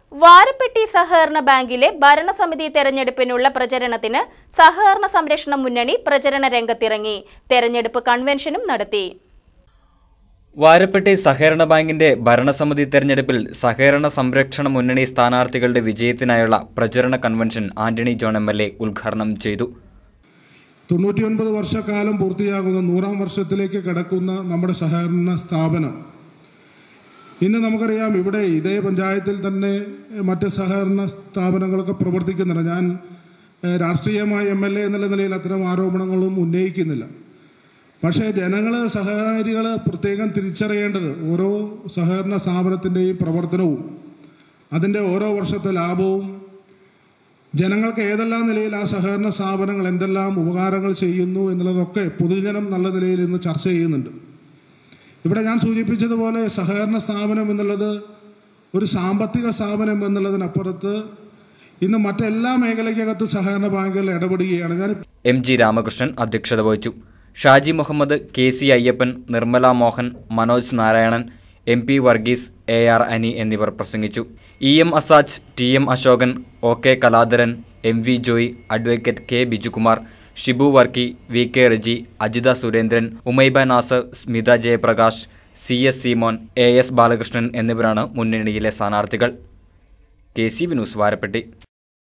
വാരപ്പെട്ടി സഹകരണ ബാങ്കിലെ ഭരണസമിതി തെരഞ്ഞെടുപ്പിനുള്ള പ്രചരണത്തിന് സഹകരണ സംരക്ഷണ മുന്നണി പ്രചരണ രംഗത്തിറങ്ങി തെരഞ്ഞെടുപ്പ് കൺവെൻഷനും നടത്തി വാരപ്പെട്ടി സഹകരണ ബാങ്കിന്റെ ഭരണസമിതി തെരഞ്ഞെടുപ്പിൽ സഹകരണ സംരക്ഷണ മുന്നണി സ്ഥാനാർത്ഥികളുടെ വിജയത്തിനായുള്ള പ്രചരണ convention Antony John M L A ഉദ്ഘാടനം ചെയ്തു തൊണ്ണൂറ്റിയൊൻപത് വർഷക്കാലം പൂർത്തിയാകുന്ന നൂറാം വർഷത്തിലേക്ക് കിടക്കുന്ന നമ്മുടെ സഹകരണ സ്ഥാപനം ഇന്ന് നമുക്കറിയാം ഇവിടെ ഇതേ പഞ്ചായത്തിൽ തന്നെ മറ്റ് സഹകരണ സ്ഥാപനങ്ങളൊക്കെ പ്രവർത്തിക്കുന്നുണ്ട് ഞാൻ ഏഹ്, രാഷ്ട്രീയമായ എം എൽ എ എന്നുള്ള നിലയിൽ അത്തരം ആരോപണങ്ങളും ഉന്നയിക്കുന്നില്ല പക്ഷേ ജനങ്ങൾ സഹകാരികൾ പ്രത്യേകം തിരിച്ചറിയേണ്ടത് ഓരോ സഹകരണ സ്ഥാപനത്തിൻ്റെയും പ്രവർത്തനവും അതിൻ്റെ ഓരോ വർഷത്തെ ലാഭവും ജനങ്ങൾക്ക് ഏതെല്ലാം നിലയിൽ ആ സഹകരണ സ്ഥാപനങ്ങൾ എന്തെല്ലാം ഉപകാരങ്ങൾ ചെയ്യുന്നു എന്നുള്ളതൊക്കെ പൊതുജനം നല്ല നിലയിൽ ഇന്ന് ചർച്ച ചെയ്യുന്നുണ്ട് ഇവിടെ ഞാൻ സൂചിപ്പിച്ചതുപോലെ സഹകരണ സ്ഥാപനം എന്നുള്ളത് ഒരു സാമ്പത്തിക സ്ഥാപനം എന്നുള്ളതിനപ്പുറത്ത് ഇന്ന് മറ്റെല്ലാ മേഖലയ്ക്കകത്ത് സഹകരണ ബാങ്കുകൾ ഇടപെടുകയാണ് ഞാൻ എം ജി രാമകൃഷ്ണൻ അധ്യക്ഷത വഹിച്ചു Shaji Muhammad K C Ayyappan Nirmala Mohan Manoj Narayanan M P Varghese A R Ani എന്നിവർ പ്രസംഗിച്ചു E M Asaj T M Ashokan O K Kaladharan M V Joy advocate K Bijukumar Shibu Varkey V K Reji Ajitha Surendran Umaiba Nasar Smitha Jayaprakash C S Seemon A S Balakrishnan എന്നിവരാണ് മുന്നണിയിലെ സ്ഥാനാർത്ഥികൾ കെ സി വിനൂസ് വാരപ്പെട്ടി